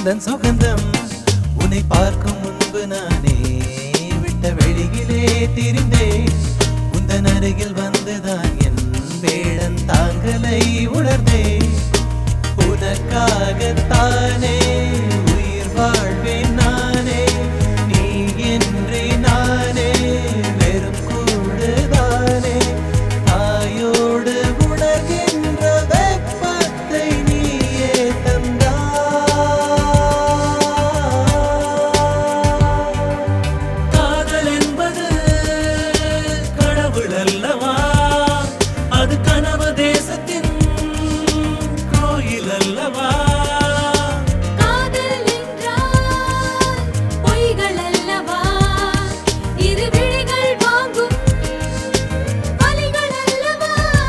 உந்தன் சுகந்தம் உன்னை பார்க்கும் முன்பு நானே விட்ட வெளியிலே திரிந்தேன் உந்தன் அருகில் வந்துதான் என் வேடன் தாங்கலை உணர்ந்தேன் உனக்காகத்தானே உயிர் வாழ்வேன் நானே நீ என்றே நானே வெறும் கூடுதானே தாயோடு உணர்கின்ற வெப்பத்தை நீயே தந்தாய் காதல் என்பது கடவுள் அல்லவா அது கனவு தேசத்தின் கோயில் அல்லவா காதல் என்றால் பொய்கள் அல்லவா இரு விழிகள் வாங்கும் வலிகள் அல்லவா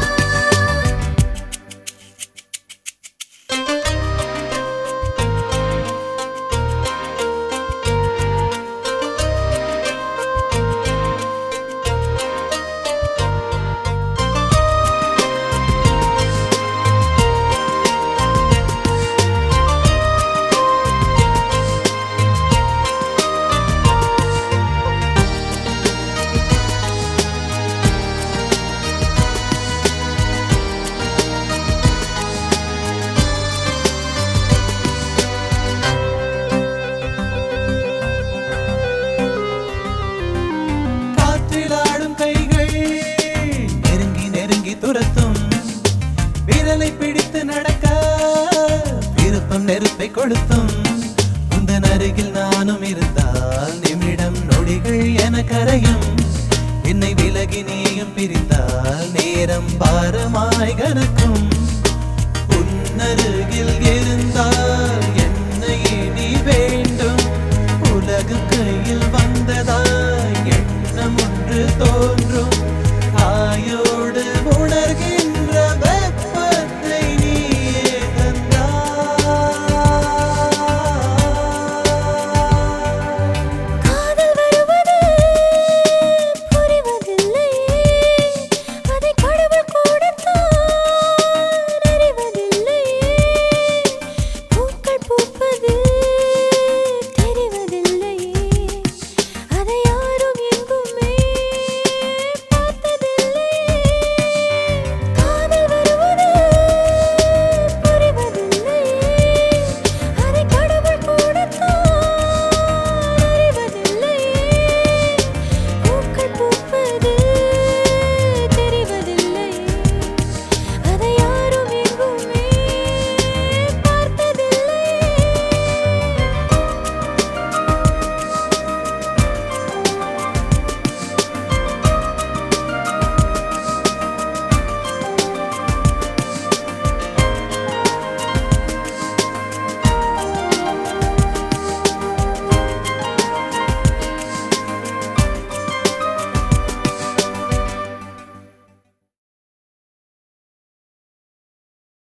காற்றில் ஆடும் கைகள் நெருங்கி நெருங்கி துரத்தும் விரலை பிடித்து நடக்க விருப்பம் நெருப்பை கொளுத்தும் உந்தன் அருகில் நானும் இருந்தால் நிமிடம் நொடிகள் என கரையும் என்னை விலகி நீயும் பிரிந்தால் நேரம் பாரமாய் கனக்கும் உன்னருகில் இருந்தால்